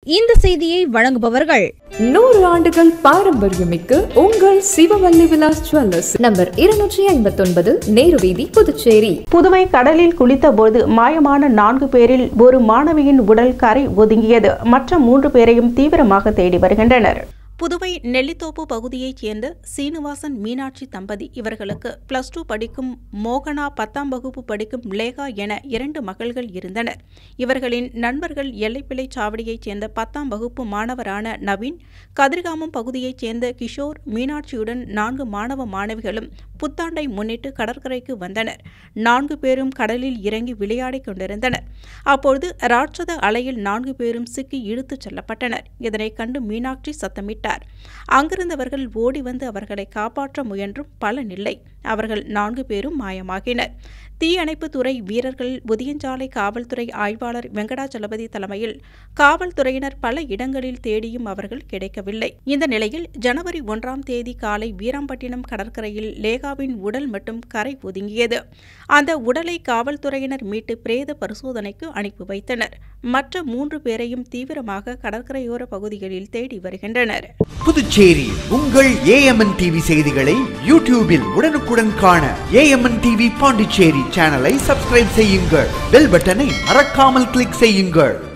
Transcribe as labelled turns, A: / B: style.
A: இந்த செய்தியை வழங்குபவர்கள்
B: நூறு ஆண்டுகள் பாரம்பரியமிக்க உங்கள் சிவவல்லி விலாஸ் ஜுவல்லர்ஸ் நம்பர் இருநூற்றி ஐம்பத்தொன்பது நேரு வீதி புதுச்சேரி
C: புதுவை கடலில் குளித்தபோது மாயமான நான்கு பேரில் ஒரு மாணவியின் உடல் கரை ஒதுங்கியது மற்ற மூன்று பேரையும் தீவிரமாக தேடி வருகின்றனர்
A: புதுவை நெல்லித்தோப்பு பகுதியைச் சேர்ந்த சீனிவாசன் மீனாட்சி தம்பதி இவர்களுக்கு பிளஸ் டூ படிக்கும் மோகனா பத்தாம் வகுப்பு படிக்கும் லேகா என இரண்டு மகள்கள் இருந்தனர் இவர்களின் நண்பர்கள் எல்லைப்பிள்ளை சாவடியைச் சேர்ந்த பத்தாம் வகுப்பு மாணவரான நவீன் கதிர்காமம் பகுதியைச் சேர்ந்த கிஷோர் மீனாட்சியுடன் நான்கு மாணவ மாணவிகளும் புத்தாண்டை முன்னிட்டு கடற்கரைக்கு வந்தனர் நான்கு பேரும் கடலில் இறங்கி விளையாடிக் கொண்டிருந்தனர் அப்பொழுது ராட்சத அலையில் நான்கு பேரும் சிக்கி இழுத்துச் செல்லப்பட்டனர் இதனைக் கண்டு மீனாட்சி சத்தமிட்டார் அங்கிருந்தவர்கள் ஓடி வந்து அவர்களை காப்பாற்ற முயன்றும் பலனில்லை அவர்கள் நான்கு பேரும் மாயமாகினர் தீயணைப்புத்துறை வீரர்கள் புதியஞ்சாலை காவல்துறை ஆய்வாளர் வெங்கடாச்சலபதி தலைமையில் காவல்துறையினர் பல இடங்களில் தேடியும் அவர்கள் கிடைக்கவில்லை இந்த நிலையில் ஜனவரி ஒன்றாம் தேதி காலை வீராம்பட்டினம் கடற்கரையில் லேகாவின் உடல் மட்டும் கரை ஒதுங்கியது அந்த உடலை காவல்துறையினர் மீட்டு பிரேத பரிசோதனைக்கு அனுப்பி வைத்தனர் மற்ற மூன்று பேரையும் தீவிரமாக கடற்கரையோர பகுதிகளில் தேடி வருகின்றனர்
D: புதுச்சேரி உங்கள் ஏஎம்என் டிவி செய்திகளை யூடியூபில் உடனுக்குடன் காண ஏஎம்என் டிவி பாண்டிச்சேரி சேனலை சப்ஸ்கிரைப் செய்யுங்கள் பெல் பட்டனை மறக்காமல் கிளிக் செய்யுங்கள்